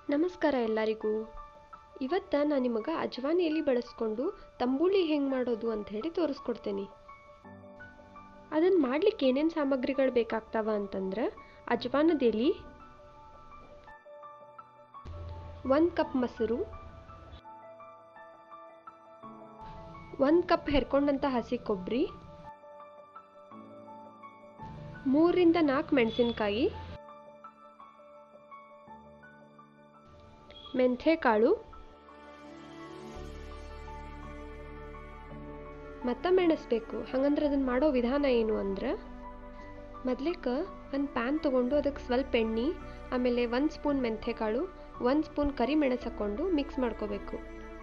ನಮಸ್ಕಾರ ಎಲ್ಲರಿಗೂ ಇವತ್ತು ನಾನು ನಿಮಗೆ ಅಜ್ವಾನ್ ಎಲೆ ಬಳಸ್ಕೊಂಡು ತಂಬುಳಿ ಹೆಂಗೆ ಮಾಡೋದು ಅಂತ ಹೇಳಿ ತೋರಿಸ್ಕೊಡ್ತೇನೆ ಅದನ್ನು ಮಾಡ್ಲಿಕ್ಕೆ ಏನೇನು ಸಾಮಗ್ರಿಗಳು ಬೇಕಾಗ್ತಾವ ಅಂತಂದ್ರೆ ಅಜ್ವಾನದ ಎಲೆ ಒಂದು ಕಪ್ ಮೊಸರು ಒಂದು ಕಪ್ ಹೆರ್ಕೊಂಡಂಥ ಹಸಿ ಕೊಬ್ಬರಿ ಮೂರರಿಂದ ನಾಲ್ಕು ಮೆಣಸಿನ್ಕಾಯಿ ಮೆಂಥೆ ಕಾಳು ಮತ್ತು ಮೆಣಸ್ಬೇಕು ಹಂಗಂದ್ರೆ ಅದನ್ನು ಮಾಡೋ ವಿಧಾನ ಏನು ಅಂದ್ರೆ ಮೊದ್ಲೇಕ ಒಂದು ಪ್ಯಾನ್ ತೊಗೊಂಡು ಅದಕ್ಕೆ ಸ್ವಲ್ಪ ಎಣ್ಣೆ ಆಮೇಲೆ ಒಂದು ಸ್ಪೂನ್ ಮೆಂಥೆ ಕಾಳು ಒಂದು ಸ್ಪೂನ್ ಕರಿ ಮೆಣಸು ಹಾಕ್ಕೊಂಡು ಮಿಕ್ಸ್ ಮಾಡ್ಕೋಬೇಕು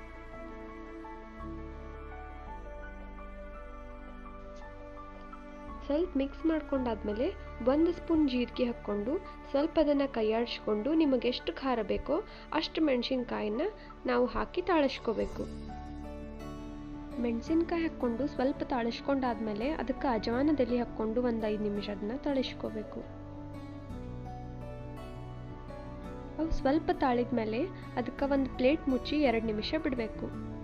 ಸ್ವಲ್ಪ ಮಿಕ್ಸ್ ಮಾಡ್ಕೊಂಡಾದ್ಮೇಲೆ ಒಂದು ಸ್ಪೂನ್ ಜೀರಿಗೆ ಹಾಕ್ಕೊಂಡು ಸ್ವಲ್ಪ ಅದನ್ನು ಕೈಯಾಡಿಸ್ಕೊಂಡು ನಿಮಗೆ ಎಷ್ಟು ಖಾರ ಬೇಕೋ ಅಷ್ಟು ಮೆಣಸಿನ್ಕಾಯಿನ ನಾವು ಹಾಕಿ ತಾಳಿಸ್ಕೋಬೇಕು ಮೆಣಸಿನ್ಕಾಯಿ ಹಾಕ್ಕೊಂಡು ಸ್ವಲ್ಪ ತಾಳಿಸ್ಕೊಂಡಾದ್ಮೇಲೆ ಅದಕ್ಕೆ ಅಜವಾನದಲ್ಲಿ ಹಾಕ್ಕೊಂಡು ಒಂದು ಐದು ನಿಮಿಷ ಅದನ್ನ ತಾಳಿಸ್ಕೋಬೇಕು ಅವು ಸ್ವಲ್ಪ ತಾಳಿದ ಮೇಲೆ ಅದಕ್ಕೆ ಒಂದು ಪ್ಲೇಟ್ ಮುಚ್ಚಿ ಎರಡು ನಿಮಿಷ ಬಿಡಬೇಕು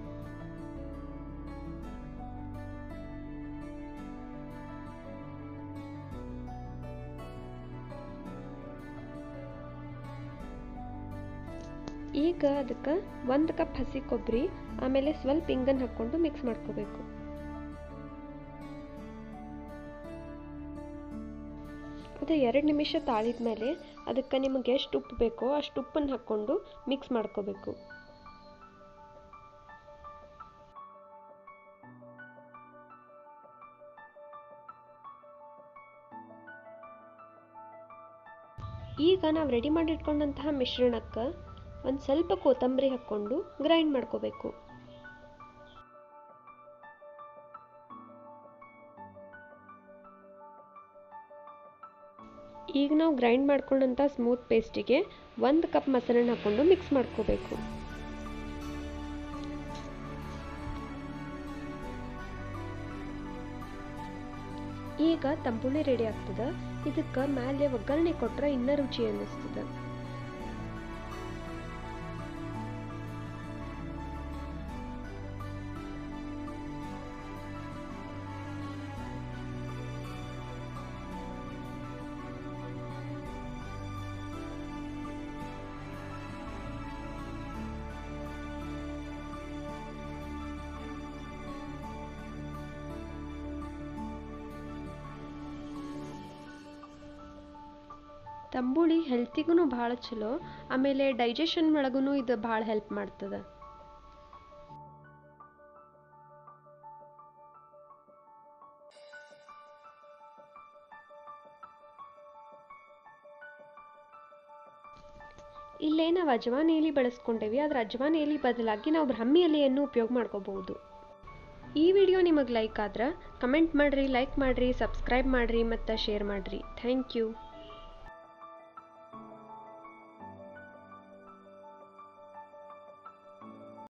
ಈಗ ಅದಕ್ಕೆ ಒಂದು ಕಪ್ ಹಸಿ ಕೊಬ್ಬರಿ ಆಮೇಲೆ ಸ್ವಲ್ಪ ಇಂಗನ್ ಹಾಕ್ಕೊಂಡು ಮಿಕ್ಸ್ ಮಾಡ್ಕೋಬೇಕು ಅದು ಎರಡು ನಿಮಿಷ ತಾಳಿದ ಮೇಲೆ ಅದಕ್ಕೆ ನಿಮಗೆ ಎಷ್ಟು ಉಪ್ಪು ಬೇಕೋ ಅಷ್ಟು ಉಪ್ಪನ್ನು ಹಾಕ್ಕೊಂಡು ಮಿಕ್ಸ್ ಮಾಡ್ಕೋಬೇಕು ಈಗ ನಾವು ರೆಡಿ ಮಾಡಿಟ್ಕೊಂಡಂತಹ ಮಿಶ್ರಣಕ್ಕೆ ಒಂದು ಸ್ವಲ್ಪ ಕೊತ್ತಂಬರಿ ಹಾಕ್ಕೊಂಡು ಗ್ರೈಂಡ್ ಮಾಡ್ಕೋಬೇಕು ಈಗ ನಾವು ಗ್ರೈಂಡ್ ಮಾಡ್ಕೊಂಡಂಥ ಸ್ಮೂತ್ ಪೇಸ್ಟಿಗೆ ಒಂದು ಕಪ್ ಮೊಸರನ್ನ ಹಾಕ್ಕೊಂಡು ಮಿಕ್ಸ್ ಮಾಡ್ಕೋಬೇಕು ಈಗ ತಂಬುಳಿ ರೆಡಿ ಆಗ್ತದೆ ಇದಕ್ಕೆ ಮೇಲೆ ಒಗ್ಗರಣೆ ಕೊಟ್ರೆ ಇನ್ನೂ ರುಚಿ ಅನ್ನಿಸ್ತದೆ ತಂಬುಳಿ ಹೆಲ್ತಿಗೂ ಭಾಳ ಚಲೋ ಆಮೇಲೆ ಡೈಜೆಷನ್ ಒಳಗೂ ಇದು ಭಾಳ ಹೆಲ್ಪ್ ಮಾಡ್ತದೆ ಇಲ್ಲೇ ನಾವು ಅಜವಾನ್ ಎಲೆ ಬಳಸ್ಕೊಂಡೇವಿ ಆದ್ರೆ ಅಜವಾನ್ ಎಲೆ ಬದಲಾಗಿ ನಾವು ಬ್ರಹ್ಮಿ ಎಲೆಯನ್ನು ಉಪಯೋಗ ಮಾಡ್ಕೋಬಹುದು ಈ ವಿಡಿಯೋ ನಿಮಗೆ ಲೈಕ್ ಆದ್ರೆ ಕಮೆಂಟ್ ಮಾಡಿರಿ ಲೈಕ್ ಮಾಡಿರಿ ಸಬ್ಸ್ಕ್ರೈಬ್ ಮಾಡಿರಿ ಮತ್ತು ಶೇರ್ ಮಾಡಿರಿ ಥ್ಯಾಂಕ್ ಯು